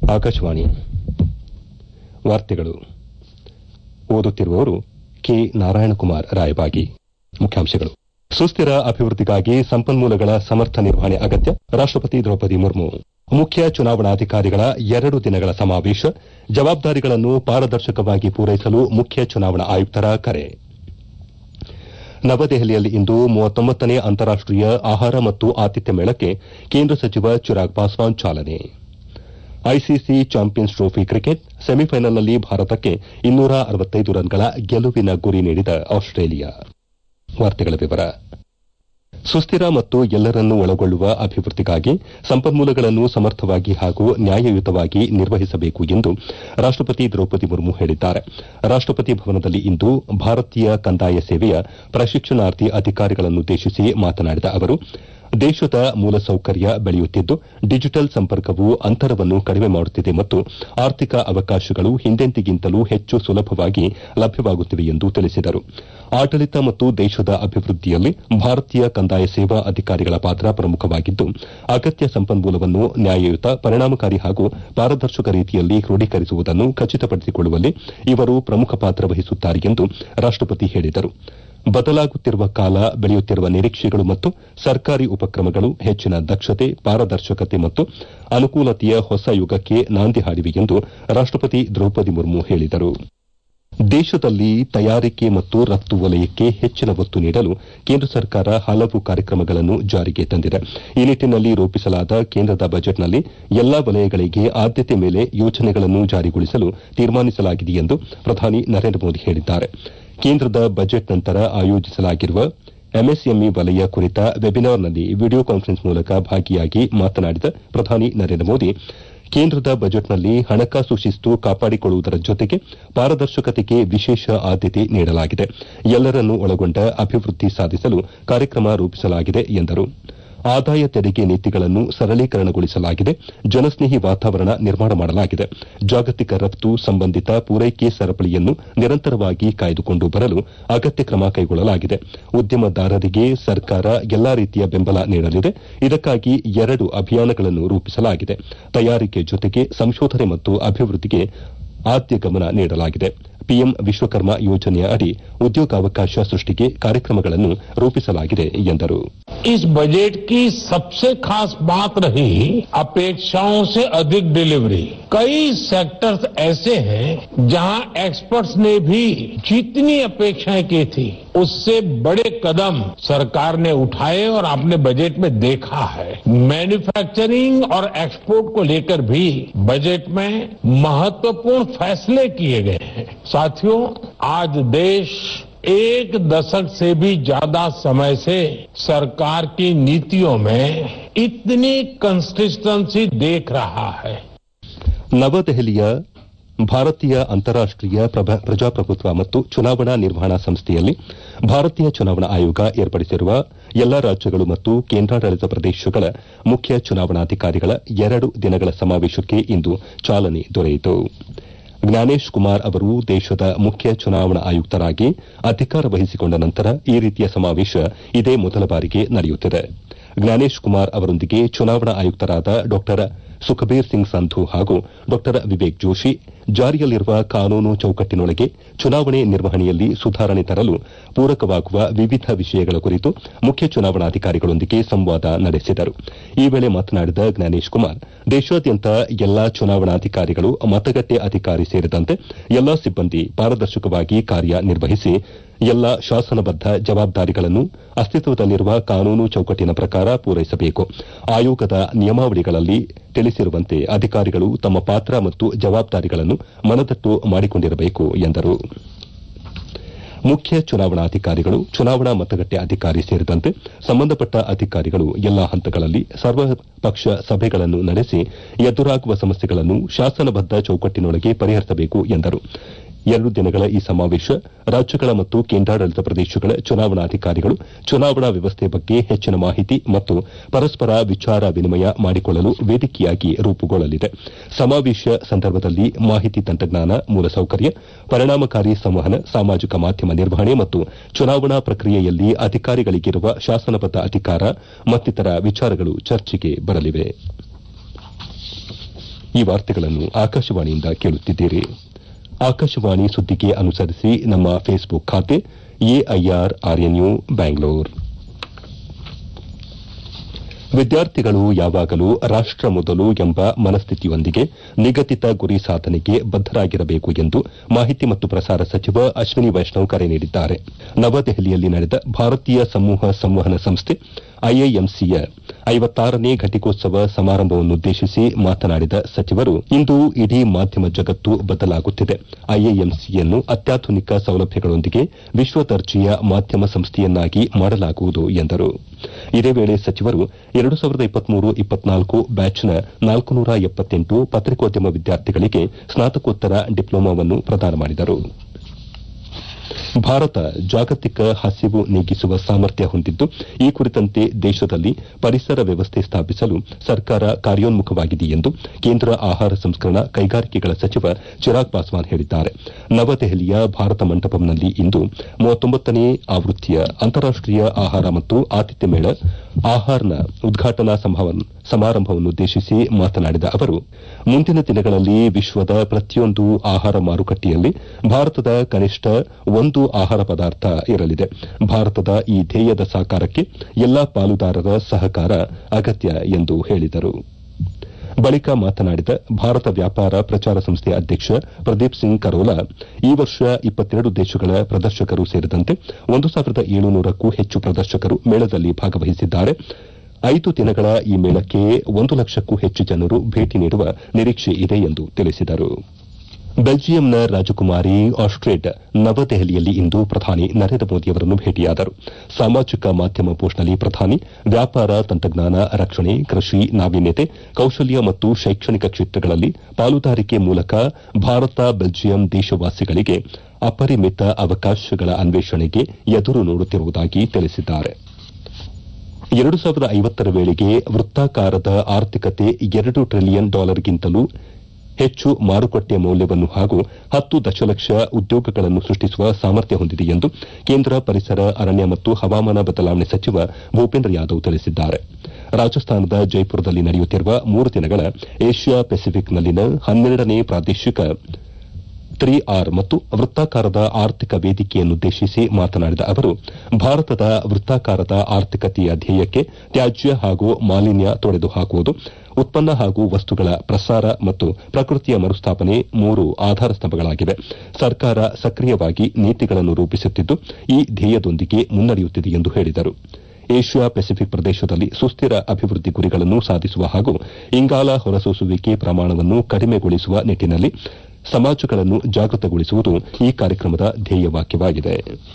ಆಕಾಶವಾಣಿ ವಾರ್ತೆಗಳು ಓದುತ್ತಿರುವವರು ಕೆ ನಾರಾಯಣಕುಮಾರ್ ರಾಯಬಾಗಿ ಮುಖ್ಯಾಂಶಗಳು ಸುಸ್ತಿರ ಅಭಿವೃದ್ದಿಗಾಗಿ ಸಂಪನ್ಮೂಲಗಳ ಸಮರ್ಥ ನಿರ್ವಹಣೆ ಅಗತ್ಯ ರಾಷ್ಟಪತಿ ದ್ರೌಪದಿ ಮುರ್ಮು ಮುಖ್ಯ ಚುನಾವಣಾಧಿಕಾರಿಗಳ ಎರಡು ದಿನಗಳ ಸಮಾವೇಶ ಜವಾಬ್ದಾರಿಗಳನ್ನು ಪಾರದರ್ಶಕವಾಗಿ ಪೂರೈಸಲು ಮುಖ್ಯ ಚುನಾವಣಾ ಆಯುಕ್ತರ ಕರೆ ನವದೆಹಲಿಯಲ್ಲಿ ಇಂದು ಮೂವತ್ತೊಂಬತ್ತನೇ ಅಂತಾರಾಷ್ಟೀಯ ಆಹಾರ ಮತ್ತು ಆತಿಥ್ಯ ಮೇಳಕ್ಕೆ ಕೇಂದ್ರ ಸಚಿವ ಚಿರಾಗ್ ಪಾಸ್ವಾನ್ ಚಾಲನೆ ಐಸಿಸಿ ಚಾಂಪಿಯನ್ಸ್ ಟ್ರೋಫಿ ಕ್ರಿಕೆಟ್ ಸೆಮಿಫೈನಲ್ನಲ್ಲಿ ಭಾರತಕ್ಕೆ ಇನ್ನೂರ ಅರವತ್ತೈದು ರನ್ಗಳ ಗೆಲುವಿನ ಗುರಿ ನೀಡಿದ ಆಸ್ಟ್ರೇಲಿಯಾ ಸುಸ್ತಿರ ಮತ್ತು ಎಲ್ಲರನ್ನೂ ಒಳಗೊಳ್ಳುವ ಅಭಿವೃದ್ದಿಗಾಗಿ ಸಂಪನ್ಮೂಲಗಳನ್ನು ಸಮರ್ಥವಾಗಿ ಹಾಗೂ ನ್ಯಾಯಯುತವಾಗಿ ನಿರ್ವಹಿಸಬೇಕು ಎಂದು ರಾಷ್ಟಪತಿ ದ್ರೌಪದಿ ಮುರ್ಮು ಹೇಳಿದ್ದಾರೆ ರಾಷ್ಟಪತಿ ಭವನದಲ್ಲಿ ಇಂದು ಭಾರತೀಯ ಕಂದಾಯ ಸೇವೆಯ ಪ್ರಶಿಕ್ಷಣಾರ್ಥಿ ಅಧಿಕಾರಿಗಳನ್ನುದ್ದೇಶಿಸಿ ಮಾತನಾಡಿದ ಅವರು ದೇಶದ ಮೂಲಸೌಕರ್ಯ ಬೆಳೆಯುತ್ತಿದ್ದು ಡಿಜಿಟಲ್ ಸಂಪರ್ಕವು ಅಂತರವನ್ನು ಕಡಿಮೆ ಮಾಡುತ್ತಿದೆ ಮತ್ತು ಆರ್ಥಿಕ ಅವಕಾಶಗಳು ಹಿಂದೆಂದಿಗಿಂತಲೂ ಹೆಚ್ಚು ಸುಲಭವಾಗಿ ಲಭ್ಯವಾಗುತ್ತಿವೆ ಎಂದು ತಿಳಿಸಿದರು ಆಡಳಿತ ಮತ್ತು ದೇಶದ ಅಭಿವೃದ್ದಿಯಲ್ಲಿ ಭಾರತೀಯ ಕಂದಾಯ ಸೇವಾ ಅಧಿಕಾರಿಗಳ ಪಾತ್ರ ಪ್ರಮುಖವಾಗಿದ್ದು ಅಗತ್ಯ ಸಂಪನ್ಮೂಲವನ್ನು ನ್ಯಾಯಯುತ ಪರಿಣಾಮಕಾರಿ ಹಾಗೂ ಪಾರದರ್ಶಕ ರೀತಿಯಲ್ಲಿ ಕ್ರೋಢೀಕರಿಸುವುದನ್ನು ಖಚಿತಪಡಿಸಿಕೊಳ್ಳುವಲ್ಲಿ ಇವರು ಪ್ರಮುಖ ಪಾತ್ರ ವಹಿಸುತ್ತಾರೆ ಎಂದು ರಾಷ್ಟಪತಿ ಹೇಳಿದರು ಬದಲಾಗುತ್ತಿರುವ ಕಾಲ ಬೆಳೆಯುತ್ತಿರುವ ನಿರೀಕ್ಷೆಗಳು ಮತ್ತು ಸರ್ಕಾರಿ ಉಪಕ್ರಮಗಳು ಹೆಚ್ಚಿನ ದಕ್ಷತೆ ಪಾರದರ್ಶಕತೆ ಮತ್ತು ಅನುಕೂಲತೆಯ ಹೊಸ ಯುಗಕ್ಕೆ ನಾಂದಿ ಹಾಡಿವೆ ಎಂದು ರಾಷ್ಟಪತಿ ದ್ರೌಪದಿ ಮುರ್ಮು ಹೇಳಿದರು ದೇಶದಲ್ಲಿ ತಯಾರಿಕೆ ಮತ್ತು ರಫ್ತು ವಲಯಕ್ಕೆ ಹೆಚ್ಚಿನ ಒತ್ತು ನೀಡಲು ಕೇಂದ್ರ ಸರ್ಕಾರ ಹಲವು ಕಾರ್ಯಕ್ರಮಗಳನ್ನು ಜಾರಿಗೆ ತಂದಿದೆ ಈ ನಿಟ್ಟನಲ್ಲಿ ರೂಪಿಸಲಾದ ಕೇಂದ್ರದ ಬಜೆಟ್ನಲ್ಲಿ ಎಲ್ಲಾ ವಲಯಗಳಿಗೆ ಆದ್ಯತೆ ಮೇಲೆ ಯೋಜನೆಗಳನ್ನು ಜಾರಿಗೊಳಿಸಲು ತೀರ್ಮಾನಿಸಲಾಗಿದೆ ಎಂದು ಪ್ರಧಾನಿ ನರೇಂದ್ರ ಮೋದಿ ಹೇಳಿದ್ದಾರೆ ಕೇಂದ್ರದ ಬಜೆಟ್ ನಂತರ ಆಯೋಜಿಸಲಾಗಿರುವ ಎಂಎಸ್ಎಂಇ ವಲಯ ಕುರಿತ ವೆಬಿನಾರ್ನಲ್ಲಿ ವಿಡಿಯೋ ಕಾನ್ಫರೆನ್ಸ್ ಮೂಲಕ ಭಾಗಿಯಾಗಿ ಮಾತನಾಡಿದ ಪ್ರಧಾನಿ ನರೇಂದ್ರ ಮೋದಿ ಕೇಂದ್ರದ ಬಜೆಟ್ನಲ್ಲಿ ಹಣಕಾಸು ಶಿಸ್ತು ಕಾಪಾಡಿಕೊಳ್ಳುವುದರ ಜೊತೆಗೆ ಪಾರದರ್ಶಕತೆಗೆ ವಿಶೇಷ ಆದ್ಯತೆ ನೀಡಲಾಗಿದೆ ಎಲ್ಲರನ್ನೂ ಒಳಗೊಂಡ ಅಭಿವೃದ್ದಿ ಸಾಧಿಸಲು ಕಾರ್ಯಕ್ರಮ ರೂಪಿಸಲಾಗಿದೆ ಎಂದರು ಆದಾಯ ತೆರಿಗೆ ನೀತಿಗಳನ್ನು ಸರಳೀಕರಣಗೊಳಿಸಲಾಗಿದೆ ಜನಸ್ನೇಹಿ ವಾತಾವರಣ ನಿರ್ಮಾಣ ಮಾಡಲಾಗಿದೆ ಜಾಗತಿಕ ರಫ್ತು ಸಂಬಂಧಿತ ಪೂರೈಕೆ ಸರಪಳಿಯನ್ನು ನಿರಂತರವಾಗಿ ಕಾಯ್ದುಕೊಂಡು ಬರಲು ಅಗತ್ಯ ಕ್ರಮ ಕೈಗೊಳ್ಳಲಾಗಿದೆ ಉದ್ಯಮದಾರರಿಗೆ ಸರ್ಕಾರ ಎಲ್ಲಾ ರೀತಿಯ ಬೆಂಬಲ ನೀಡಲಿದೆ ಇದಕ್ಕಾಗಿ ಎರಡು ಅಭಿಯಾನಗಳನ್ನು ರೂಪಿಸಲಾಗಿದೆ ತಯಾರಿಕೆ ಜೊತೆಗೆ ಸಂಶೋಧನೆ ಮತ್ತು ಅಭಿವೃದ್ದಿಗೆ ಆದ್ಯ ಗಮನ ನೀಡಲಾಗಿದೆ ಪಿಎಂ ವಿಶ್ವಕರ್ಮ ಯೋಜನೆಯ ಅಡಿ ಉದ್ಯೋಗಾವಕಾಶ ಸೃಷ್ಟಿಗೆ ಕಾರ್ಯಕ್ರಮಗಳನ್ನು ರೂಪಿಸಲಾಗಿದೆ ಎಂದರು इस बजट की सबसे खास बात रही अपेक्षाओं से अधिक डिलीवरी कई सेक्टर्स ऐसे हैं जहां एक्सपर्ट्स ने भी जितनी अपेक्षाएं की थी उससे बड़े कदम सरकार ने उठाए और आपने बजट में देखा है मैन्युफैक्चरिंग और एक्सपोर्ट को लेकर भी बजट में महत्वपूर्ण फैसले किए गए हैं साथियों आज देश एक दशक से भी ज्यादा समय से सरकार की नीतियों में इतनी कंसिस्टेंसी देख रहा है ನವದೆಹಲಿಯ ಭಾರತೀಯ ಅಂತಾರಾಷ್ಟೀಯ ಪ್ರಜಾಪ್ರಭುತ್ವ ಮತ್ತು ಚುನಾವಣಾ ನಿರ್ವಹಣಾ ಸಂಸ್ಥೆಯಲ್ಲಿ ಭಾರತೀಯ ಚುನಾವಣಾ ಆಯೋಗ ಏರ್ಪಡಿಸಿರುವ ಎಲ್ಲಾ ರಾಜ್ಯಗಳು ಮತ್ತು ಕೇಂದ್ರಾಡಳಿತ ಪ್ರದೇಶಗಳ ಮುಖ್ಯ ಚುನಾವಣಾಧಿಕಾರಿಗಳ ಎರಡು ದಿನಗಳ ಸಮಾವೇಶಕ್ಕೆ ಇಂದು ಚಾಲನೆ ದೊರೆಯಿತು ಜ್ಞಾನೇಶ್ ಕುಮಾರ್ ಅವರು ದೇಶದ ಮುಖ್ಯ ಚುನಾವಣಾ ಆಯುಕ್ತರಾಗಿ ಅಧಿಕಾರ ವಹಿಸಿಕೊಂಡ ನಂತರ ಈ ರೀತಿಯ ಸಮಾವೇಶ ಇದೇ ಮೊದಲ ಬಾರಿಗೆ ನಡೆಯುತ್ತಿದೆ ಜ್ಞಾನೇಶ್ ಕುಮಾರ್ ಅವರೊಂದಿಗೆ ಚುನಾವಣಾ ಆಯುಕ್ತರಾದ ಡಾ ಸುಖಬೀರ್ ಸಿಂಗ್ ಸಂಧು ಹಾಗೂ ಡಾ ವಿವೇಕ್ ಜೋಶಿ ಜಾರಿಯಲ್ಲಿರುವ ಕಾನೂನು ಚೌಕಟ್ಟಿನೊಳಗೆ ಚುನಾವಣೆ ನಿರ್ವಹಣೆಯಲ್ಲಿ ಸುಧಾರಣೆ ತರಲು ಪೂರಕವಾಗುವ ವಿವಿಧ ವಿಷಯಗಳ ಕುರಿತು ಮುಖ್ಯ ಚುನಾವಣಾಧಿಕಾರಿಗಳೊಂದಿಗೆ ಸಂವಾದ ನಡೆಸಿದರು ಈ ವೇಳೆ ಮಾತನಾಡಿದ ಜ್ಞಾನೇಶ್ ಕುಮಾರ್ ದೇಶಾದ್ಯಂತ ಎಲ್ಲಾ ಚುನಾವಣಾಧಿಕಾರಿಗಳು ಮತಗಟ್ಟೆ ಅಧಿಕಾರಿ ಸೇರಿದಂತೆ ಎಲ್ಲಾ ಸಿಬ್ಬಂದಿ ಪಾರದರ್ಶಕವಾಗಿ ಕಾರ್ಯನಿರ್ವಹಿಸಿ ಎಲ್ಲಾ ಶಾಸನಬದ್ದ ಜವಾಬ್ದಾರಿಗಳನ್ನು ಅಸ್ತಿತ್ವದಲ್ಲಿರುವ ಕಾನೂನು ಚೌಕಟ್ಟಿನ ಪ್ರಕಾರ ಪೂರೈಸಬೇಕು ಆಯೋಗದ ನಿಯಮಾವಳಿಗಳಲ್ಲಿ ತಿಳಿಸಿರುವಂತೆ ಅಧಿಕಾರಿಗಳು ತಮ್ಮ ಪಾತ್ರ ಮತ್ತು ಜವಾಬ್ದಾರಿಗಳನ್ನು ಮನದಟ್ಟು ಮಾಡಿಕೊಂಡಿರಬೇಕು ಎಂದರು ಮುಖ್ಯ ಚುನಾವಣಾಧಿಕಾರಿಗಳು ಚುನಾವಣಾ ಮತಗಟ್ಟೆ ಅಧಿಕಾರಿ ಸೇರಿದಂತೆ ಸಂಬಂಧಪಟ್ಟ ಅಧಿಕಾರಿಗಳು ಎಲ್ಲಾ ಹಂತಗಳಲ್ಲಿ ಸರ್ವಪಕ್ಷ ಸಭೆಗಳನ್ನು ನಡೆಸಿ ಎದುರಾಗುವ ಸಮಸ್ಯೆಗಳನ್ನು ಶಾಸನಬದ್ದ ಚೌಕಟ್ಟಿನೊಳಗೆ ಪರಿಹರಿಸಬೇಕು ಎಂದರು ಎರಡು ದಿನಗಳ ಈ ಸಮಾವೇಶ ರಾಜ್ಯಗಳ ಮತ್ತು ಕೇಂದ್ರಾಡಳಿತ ಪ್ರದೇಶಗಳ ಚುನಾವಣಾಧಿಕಾರಿಗಳು ಚುನಾವಣಾ ವ್ಯವಸ್ಥೆ ಬಗ್ಗೆ ಹೆಚ್ಚಿನ ಮಾಹಿತಿ ಮತ್ತು ಪರಸ್ಪರ ವಿಚಾರ ವಿನಿಮಯ ಮಾಡಿಕೊಳ್ಳಲು ವೇದಿಕೆಯಾಗಿ ರೂಪುಗೊಳ್ಳಲಿದೆ ಸಮಾವೇಶ ಸಂದರ್ಭದಲ್ಲಿ ಮಾಹಿತಿ ತಂತ್ರಜ್ಞಾನ ಮೂಲಸೌಕರ್ಯ ಪರಿಣಾಮಕಾರಿ ಸಂವಹನ ಸಾಮಾಜಿಕ ಮಾಧ್ಯಮ ನಿರ್ವಹಣೆ ಮತ್ತು ಚುನಾವಣಾ ಪ್ರಕ್ರಿಯೆಯಲ್ಲಿ ಅಧಿಕಾರಿಗಳಿಗಿರುವ ಶಾಸನಬದ್ದ ಅಧಿಕಾರ ಮತ್ತಿತರ ವಿಚಾರಗಳು ಚರ್ಚೆಗೆ ಬರಲಿವೆ ಈ ವಾರ್ತೆಗಳನ್ನು ಆಕಾಶವಾಣಿಯಿಂದ ಕೇಳುತ್ತಿದ್ದೀರಿ ಆಕಾಶವಾಣಿ ಸುದ್ದಿಗೆ ಅನುಸರಿಸಿ ನಮ್ಮ ಫೇಸ್ಬುಕ್ ಖಾತೆ ಎಐಆರ್ ಆರ್ಎನ್ಯು ಬ್ಯಾಂಗ್ಳೂರ್ ವಿದ್ಯಾರ್ಥಿಗಳು ಯಾವಾಗಲೂ ರಾಷ್ಟ ಮೊದಲು ಎಂಬ ಮನಸ್ಥಿತಿಯೊಂದಿಗೆ ನಿಗದಿತ ಗುರಿ ಸಾಧನೆಗೆ ಬದ್ದರಾಗಿರಬೇಕು ಎಂದು ಮಾಹಿತಿ ಮತ್ತು ಪ್ರಸಾರ ಸಚಿವ ಅಶ್ವಿನಿ ವೈಷ್ಣವ್ ಕರೆ ನೀಡಿದ್ದಾರೆ ನವದೆಹಲಿಯಲ್ಲಿ ನಡೆದ ಭಾರತೀಯ ಸಮೂಹ ಸಂವಹನ ಸಂಸ್ಥೆ ಐಐಎಂಸಿಯ ಐವತ್ತಾರನೇ ಘಟಿಕೋತ್ಸವ ಸಮಾರಂಭವನ್ನುದ್ದೇಶಿಸಿ ಮಾತನಾಡಿದ ಸಚಿವರು ಇಂದು ಇಡೀ ಮಾಧ್ಯಮ ಜಗತ್ತು ಬದಲಾಗುತ್ತಿದೆ ಐಐಎಂಸಿಯನ್ನು ಅತ್ಯಾಧುನಿಕ ಸೌಲಭ್ಯಗಳೊಂದಿಗೆ ವಿಶ್ವ ದರ್ಜೆಯ ಮಾಧ್ಯಮ ಸಂಸ್ಥೆಯನ್ನಾಗಿ ಮಾಡಲಾಗುವುದು ಎಂದರು ಇದೇ ವೇಳೆ ಸಚಿವರು ಎರಡು ಸಾವಿರದ ಇಪ್ಪತ್ಮೂರು ಇಪ್ಪತ್ನಾಲ್ಕು ಬ್ಯಾಚ್ನ ನಾಲ್ಕುನೂರ ಎಪ್ಪತ್ತೆಂಟು ಪತ್ರಿಕೋದ್ಯಮ ವಿದ್ಯಾರ್ಥಿಗಳಿಗೆ ಸ್ನಾತಕೋತ್ತರ ಡಿಪ್ಲೊಮಾವನ್ನು ಪ್ರದಾನ ಮಾಡಿದರು ಭಾರತ ಜಾಗತಿಕ ಹಸಿವು ನೀಗಿಸುವ ಸಾಮರ್ಥ್ಯ ಹೊಂದಿದ್ದು ಈ ಕುರಿತಂತೆ ದೇಶದಲ್ಲಿ ಪರಿಸರ ವ್ಯವಸ್ಥೆ ಸ್ಥಾಪಿಸಲು ಸರ್ಕಾರ ಕಾರ್ಯೋನ್ಮುಖವಾಗಿದೆ ಎಂದು ಕೇಂದ್ರ ಆಹಾರ ಸಂಸ್ಕರಣಾ ಕೈಗಾರಿಕೆಗಳ ಸಚಿವ ಚಿರಾಗ್ ಪಾಸ್ವಾನ್ ಹೇಳಿದ್ದಾರೆ ನವದೆಹಲಿಯ ಭಾರತ ಮಂಟಪಂನಲ್ಲಿ ಇಂದು ಮೂವತ್ತೊಂಬತ್ತನೇ ಆವೃತ್ತಿಯ ಅಂತಾರಾಷ್ಟೀಯ ಆಹಾರ ಮತ್ತು ಆತಿಥ್ಯ ಮೇಳ ಆಹಾರ್ನ ಉದ್ಘಾಟನಾ ಸಮಾರಂಭವನ್ನುದ್ದೇಶಿಸಿ ಮಾತನಾಡಿದ ಅವರು ಮುಂದಿನ ದಿನಗಳಲ್ಲಿ ವಿಶ್ವದ ಪ್ರತಿಯೊಂದು ಆಹಾರ ಮಾರುಕಟ್ಟೆಯಲ್ಲಿ ಭಾರತದ ಕನಿಷ್ಠ ಒಂದು ಆಹಾರ ಪದಾರ್ಥ ಇರಲಿದೆ ಭಾರತದ ಈ ಧ್ಯೇಯದ ಸಾಕಾರಕ್ಕೆ ಎಲ್ಲಾ ಪಾಲುದಾರರ ಸಹಕಾರ ಅಗತ್ಯ ಎಂದು ಹೇಳಿದರು ಬಳಿಕ ಮಾತನಾಡಿದ ಭಾರತ ವ್ಯಾಪಾರ ಪ್ರಚಾರ ಸಂಸ್ಥೆ ಅಧ್ಯಕ್ಷ ಪ್ರದೀಪ್ ಸಿಂಗ್ ಕರೋಲಾ ಈ ವರ್ಷ ಇಪ್ಪತ್ತೆರಡು ದೇಶಗಳ ಪ್ರದರ್ಶಕರು ಸೇರಿದಂತೆ ಒಂದು ಸಾವಿರದ ಏಳುನೂರಕ್ಕೂ ಹೆಚ್ಚು ಪ್ರದರ್ಶಕರು ಮೇಳದಲ್ಲಿ ಭಾಗವಹಿಸಿದ್ದಾರೆ ಐದು ದಿನಗಳ ಈ ಮೇಳಕ್ಕೆ ಒಂದು ಲಕ್ಷಕ್ಕೂ ಹೆಚ್ಚು ಜನರು ಭೇಟಿ ನೀಡುವ ನಿರೀಕ್ಷೆ ಇದೆ ಎಂದು ತಿಳಿಸಿದರು ಬೆಲ್ಜಿಯಂನ ರಾಜಕುಮಾರಿ ಆಸ್ಟ್ರೇಡ್ ನವದೆಹಲಿಯಲ್ಲಿ ಇಂದು ಪ್ರಧಾನಿ ನರೇಂದ್ರ ಮೋದಿಯವರನ್ನು ಭೇಟಿಯಾದರು ಸಾಮಾಜಿಕ ಮಾಧ್ಯಮ ಪೋಸ್ಟ್ನಲ್ಲಿ ಪ್ರಧಾನಿ ವ್ಯಾಪಾರ ತಂತ್ರಜ್ಞಾನ ರಕ್ಷಣೆ ಕೃಷಿ ನಾವೀನ್ಯತೆ ಕೌಶಲ್ಯ ಮತ್ತು ಶೈಕ್ಷಣಿಕ ಕ್ಷೇತ್ರಗಳಲ್ಲಿ ಪಾಲುದಾರಿಕೆ ಮೂಲಕ ಭಾರತ ಬೆಲ್ಜಿಯಂ ದೇಶವಾಸಿಗಳಿಗೆ ಅಪರಿಮಿತ ಅವಕಾಶಗಳ ಅನ್ವೇಷಣೆಗೆ ಎದುರು ನೋಡುತ್ತಿರುವುದಾಗಿ ತಿಳಿಸಿದ್ದಾರೆ ಎರಡು ಸಾವಿರದ ಐವತ್ತರ ವೇಳೆಗೆ ವೃತ್ತಾಕಾರದ ಆರ್ಥಿಕತೆ ಎರಡು ಟ್ರಿಲಿಯನ್ ಡಾಲರ್ಗಿಂತಲೂ ಹೆಚ್ಚು ಮಾರುಕಟ್ಟೆ ಮೌಲ್ಯವನ್ನು ಹಾಗೂ ಹತ್ತು ದಶಲಕ್ಷ ಉದ್ಯೋಗಗಳನ್ನು ಸೃಷ್ಟಿಸುವ ಸಾಮರ್ಥ್ಯ ಹೊಂದಿದೆ ಎಂದು ಕೇಂದ್ರ ಪರಿಸರ ಅರಣ್ಯ ಮತ್ತು ಹವಾಮಾನ ಬದಲಾವಣೆ ಸಚಿವ ಭೂಪೇಂದ್ರ ಯಾದವ್ ತಿಳಿಸಿದ್ದಾರೆ ರಾಜಸ್ಥಾನದ ಜೈಪುರದಲ್ಲಿ ನಡೆಯುತ್ತಿರುವ ಮೂರು ದಿನಗಳ ಏಷ್ಯಾ ಪೆಸಿಫಿಕ್ನಲ್ಲಿನ ಹನ್ನೆರಡನೇ ಪ್ರಾದೇಶಿಕ ತ್ರಿ ಆರ್ ಮತ್ತು ವೃತ್ತಾಕಾರದ ಆರ್ಥಿಕ ವೇದಿಕೆಯನ್ನುದ್ದೇಶಿಸಿ ಮಾತನಾಡಿದ ಅವರು ಭಾರತದ ವೃತ್ತಾಕಾರದ ಆರ್ಥಿಕತೆಯ ಧ್ಯೇಯಕ್ಕೆ ತ್ಯಾಜ್ಯ ಹಾಗೂ ಮಾಲಿನ್ಯ ತೊಡೆದು ಹಾಕುವುದು ಉತ್ಪನ್ನ ಹಾಗೂ ವಸ್ತುಗಳ ಪ್ರಸಾರ ಮತ್ತು ಪ್ರಕೃತಿಯ ಮರುಸ್ಥಾಪನೆ ಮೂರು ಆಧಾರ ಸ್ತಂಭಗಳಾಗಿವೆ ಸರ್ಕಾರ ಸಕ್ರಿಯವಾಗಿ ನೀತಿಗಳನ್ನು ರೂಪಿಸುತ್ತಿದ್ದು ಈ ಧ್ಯೇಯದೊಂದಿಗೆ ಮುನ್ನಡೆಯುತ್ತಿದೆ ಎಂದು ಹೇಳಿದರು ಏಷ್ಯಾ ಪೆಸಿಫಿಕ್ ಪ್ರದೇಶದಲ್ಲಿ ಸುಸ್ತಿರ ಅಭಿವೃದ್ಧಿ ಗುರಿಗಳನ್ನು ಸಾಧಿಸುವ ಹಾಗೂ ಇಂಗಾಲ ಹೊರಸೂಸುವಿಕೆ ಪ್ರಮಾಣವನ್ನು ಕಡಿಮೆಗೊಳಿಸುವ ನಿಟ್ಟಿನಲ್ಲಿ ಸಮಾಜಗಳನ್ನು ಜಾಗೃತಗೊಳಿಸುವುದು ಈ ಕಾರ್ಯಕ್ರಮದ ಧ್ಯೇಯವಾಕ್ಯವಾಗಿದೆ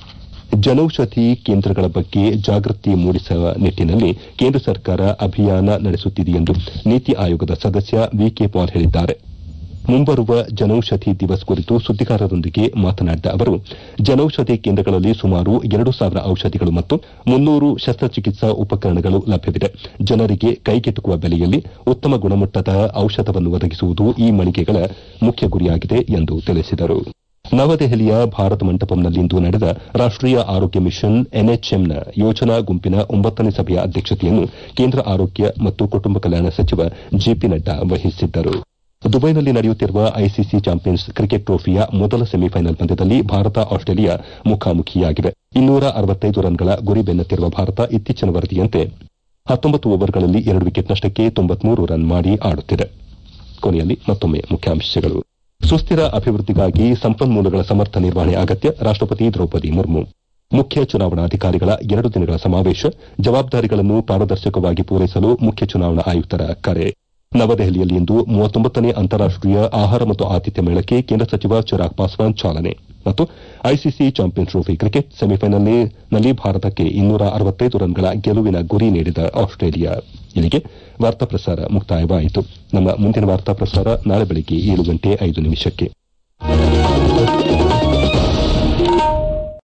ಜನೌಷಧಿ ಕೇಂದ್ರಗಳ ಬಗ್ಗೆ ಜಾಗೃತಿ ಮೂಡಿಸುವ ನಿಟ್ಟಿನಲ್ಲಿ ಕೇಂದ್ರ ಸರ್ಕಾರ ಅಭಿಯಾನ ನಡೆಸುತ್ತಿದೆ ಎಂದು ನೀತಿ ಆಯೋಗದ ಸದಸ್ಯ ವಿಕೆ ಪಾಲ್ ಹೇಳಿದ್ದಾರೆ ಮುಂಬರುವ ಜನೌಷಧಿ ದಿವಸ್ ಕುರಿತು ಸುದ್ದಿಗಾರರೊಂದಿಗೆ ಮಾತನಾಡಿದ ಅವರು ಜನೌಷಧಿ ಕೇಂದ್ರಗಳಲ್ಲಿ ಸುಮಾರು ಎರಡು ಸಾವಿರ ಔಷಧಿಗಳು ಮತ್ತು ಮುನ್ನೂರು ಶಸ್ತ್ರಚಿಕಿತ್ಸಾ ಉಪಕರಣಗಳು ಲಭ್ಯವಿದೆ ಜನರಿಗೆ ಕೈಗೆಟುಕುವ ಬೆಲೆಯಲ್ಲಿ ಉತ್ತಮ ಗುಣಮಟ್ಟದ ಔಷಧವನ್ನು ಒದಗಿಸುವುದು ಈ ಮಳಿಗೆಗಳ ಮುಖ್ಯ ಗುರಿಯಾಗಿದೆ ಎಂದು ತಿಳಿಸಿದರು ನವದೆಹಲಿಯ ಭಾರತ ಮಂಟಪಂನಲ್ಲಿಂದು ನಡೆದ ರಾಷ್ಟೀಯ ಆರೋಗ್ಯ ಮಿಷನ್ ಎನ್ಎಚ್ಎಂನ ಯೋಜನಾ ಗುಂಪಿನ ಒಂಬತ್ತನೇ ಸಭೆಯ ಅಧ್ಯಕ್ಷತೆಯನ್ನು ಕೇಂದ್ರ ಆರೋಗ್ಯ ಮತ್ತು ಕುಟುಂಬ ಕಲ್ಯಾಣ ಸಚಿವ ಜೆಪಿ ನಡ್ಡಾ ವಹಿಸಿದ್ದರು ದುಬೈನಲ್ಲಿ ನಡೆಯುತ್ತಿರುವ ಐಸಿಸಿ ಚಾಂಪಿಯನ್ಸ್ ಕ್ರಿಕೆಟ್ ಟ್ರೋಫಿಯ ಮೊದಲ ಸೆಮಿಫೈನಲ್ ಪಂದ್ಯದಲ್ಲಿ ಭಾರತ ಆಸ್ಟ್ರೇಲಿಯಾ ಮುಖಾಮುಖಿಯಾಗಿವೆ ಇನ್ನೂರ ಅರವತ್ತೈದು ರನ್ಗಳ ಗುರಿ ಬೆನ್ನತ್ತಿರುವ ಭಾರತ ಇತ್ತೀಚಿನ ವರದಿಯಂತೆ ಹತ್ತೊಂಬತ್ತು ಓವರ್ಗಳಲ್ಲಿ ಎರಡು ವಿಕೆಟ್ ನಷ್ಟಕ್ಕೆ ತೊಂಬತ್ಮೂರು ರನ್ ಮಾಡಿ ಆಡುತ್ತಿದೆ ಕೊನೆಯಲ್ಲಿ ಮತ್ತೊಮ್ಮೆ ಮುಖ್ಯಾಂಶಗಳು ಸುಸ್ಥಿರ ಅಭಿವೃದ್ಧಿಗಾಗಿ ಸಂಪನ್ಮೂಲಗಳ ಸಮರ್ಥ ನಿರ್ವಹಣೆ ಅಗತ್ಯ ರಾಷ್ಟಪತಿ ದ್ರೌಪದಿ ಮುರ್ಮು ಮುಖ್ಯ ಚುನಾವಣಾಧಿಕಾರಿಗಳ ಎರಡು ದಿನಗಳ ಸಮಾವೇಶ ಜವಾಬ್ದಾರಿಗಳನ್ನು ಪಾರದರ್ಶಕವಾಗಿ ಪೂರೈಸಲು ಮುಖ್ಯ ಚುನಾವಣಾ ಆಯುಕ್ತರ ಕರೆ ನವದೆಹಲಿಯಲ್ಲಿಂದು ಮೂವತ್ತೊಂಬತ್ತನೇ ಅಂತಾರಾಷ್ಟೀಯ ಆಹಾರ ಮತ್ತು ಆತಿಥ್ಯ ಮೇಳಕ್ಕೆ ಕೇಂದ್ರ ಸಚಿವ ಚಿರಾಗ್ ಪಾಸ್ವಾನ್ ಚಾಲನೆ ಮತ್ತು ಐಸಿಸಿ ಚಾಂಪಿಯನ್ಸ್ ಟ್ರೋಫಿ ಕ್ರಿಕೆಟ್ ಸೆಮಿಫೈನಲ್ನಲ್ಲಿ ಭಾರತಕ್ಕೆ ಇನ್ನೂರ ಅರವತ್ತೈದು ರನ್ಗಳ ಗೆಲುವಿನ ಗುರಿ ನೀಡಿದ ಆಸ್ಟ್ರೇಲಿಯಾ ಇಲ್ಲಿಗೆ ವಾರ್ತಾ ಪ್ರಸಾರ ಮುಕ್ತಾಯವಾಯಿತು ನಮ್ಮ ಮುಂದಿನ ವಾರ್ತಾ ಪ್ರಸಾರ ನಾಳೆ ಬೆಳಗ್ಗೆ ಏಳು ಗಂಟೆ ಐದು ನಿಮಿಷಕ್ಕೆ